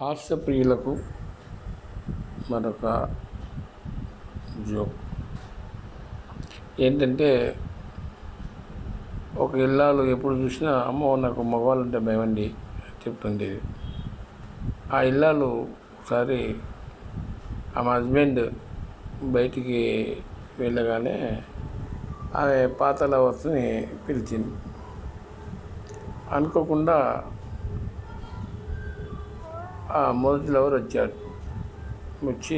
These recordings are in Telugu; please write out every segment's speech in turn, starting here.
హాస్య ప్రియులకు మరొక జోక్ ఏంటంటే ఒక ఇల్లాలు ఎప్పుడు చూసినా అమ్మో నాకు మగవాళ్ళు అంటే భయమండి చెప్తుండేది ఆ ఇల్లాలు ఒకసారి ఆమె హస్బెండ్ బయటికి వెళ్ళగానే ఆమె పాత లవర్స్ని పిలిచింది అనుకోకుండా ఆ మొదటి లవర్ వచ్చాడు వచ్చి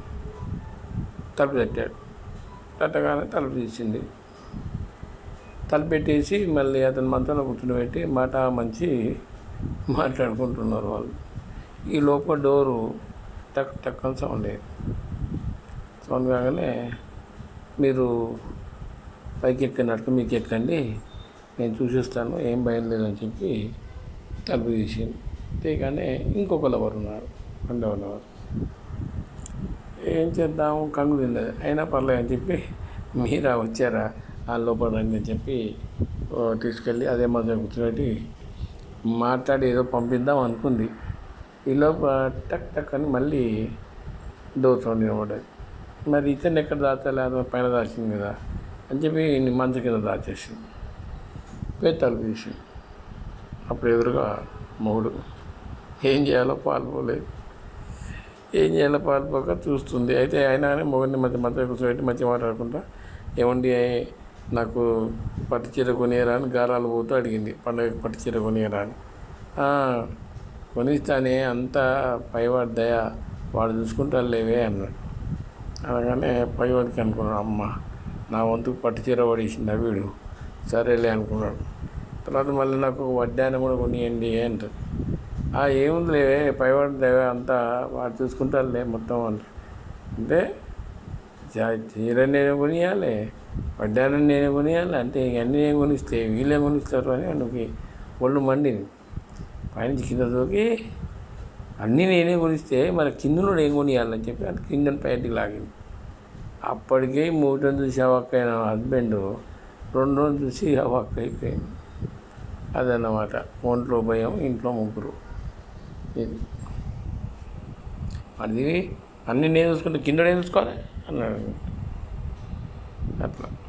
తలుపు తట్టాడు తట్టగానే తలుపు తీసింది తలుపు పెట్టేసి మళ్ళీ అతని మంచంలో కూర్చుని మాట మంచి మాట్లాడుకుంటున్నారు వాళ్ళు ఈ లోపల డోరు టక్ టక్ అని సౌండ్ అయ్యింది సౌండ్ కాగానే మీరు పైకి ఎక్కినట్టు మీకు ఎక్కండి నేను చూసిస్తాను ఏం భయం లేదని చెప్పి తలుపు తీసింది తీయగానే ఇంకొక లవర్ ఉన్నారు రెండవ లవర్ ఏం చేద్దాము కంగు తిన్నది అయినా పర్లేదు అని చెప్పి మీరా వచ్చారా ఆ లోపల రండి అని చెప్పి ఓ, తీసుకెళ్ళి అదే మధ్య కూర్చోబెట్టి మాట్లాడి ఏదో పంపిద్దాం అనుకుంది ఈ లోపల టక్ టక్ అని మళ్ళీ డోర్ సౌండ్ వినబడ్డది మరి ఇతను ఎక్కడ దాచాలి అది పైన దాచింది కదా అని చెప్పి నీ మంచం కింద దాచేసింది పేతాలు తీసి అప్పుడు ఎదురుగా మొగుడు ఏం చేయాలో పాల్పోలేదు ఏం చేయాలో పాల్పోక చూస్తుంది అయితే అయినా కానీ మొగుడిని మధ్య మధ్య కూర్చోబెట్టి మంచిగా మాట్లాడుకుంటా ఏమండి నాకు పట్టు చీర కొనియరా అని గారాలు పోతూ అడిగింది పండగ పట్టు చీర కొనియరా అని "ఆ, కొనిస్తానే అంతా పైవాడి దయ వాడు చూసుకుంటారు లేవే అన్నాడు అనగానే పైవాడికి అనుకున్నాడు అమ్మ నా వంతుకు పట్టు చీర పడేసింది వీడు సరేలే అనుకున్నాడు తర్వాత మళ్ళీ నాకు ఒక వడ్డానం కూడా కొనియండి అంటారు "ఆ, ఏముందిలే పైవాడి దయ అంతా వాడు చూసుకుంటారులే మొత్తం అంట అంటే చా- చీర నేను కొనియాలి వడ్డానం నేనే కొనియాలి అంటే ఇవన్నీ నేను కొనిస్తే వీళ్ళే కొనిస్తారు అని మనకి ఒళ్ళు మండింది పైనుంచి కింద దూకి అన్నీ నేనే కొనిస్తే మరి కిందలో ఏం కొనియాలని చెప్పి అంటే కిందని పైకి లాగింది అప్పటికే మూటను చూసి అవక్కైన హస్బెండ్ రెండు రోజులు చూసి అవక్క అయిపోయింది అదన్నమాట ఒంట్లో భయం ఇంట్లో ముగ్గురు ఇది అది అన్నీ నేను చూసుకుంటే కింద నేను చూసుకోవాలి అన్నాడు అట్లా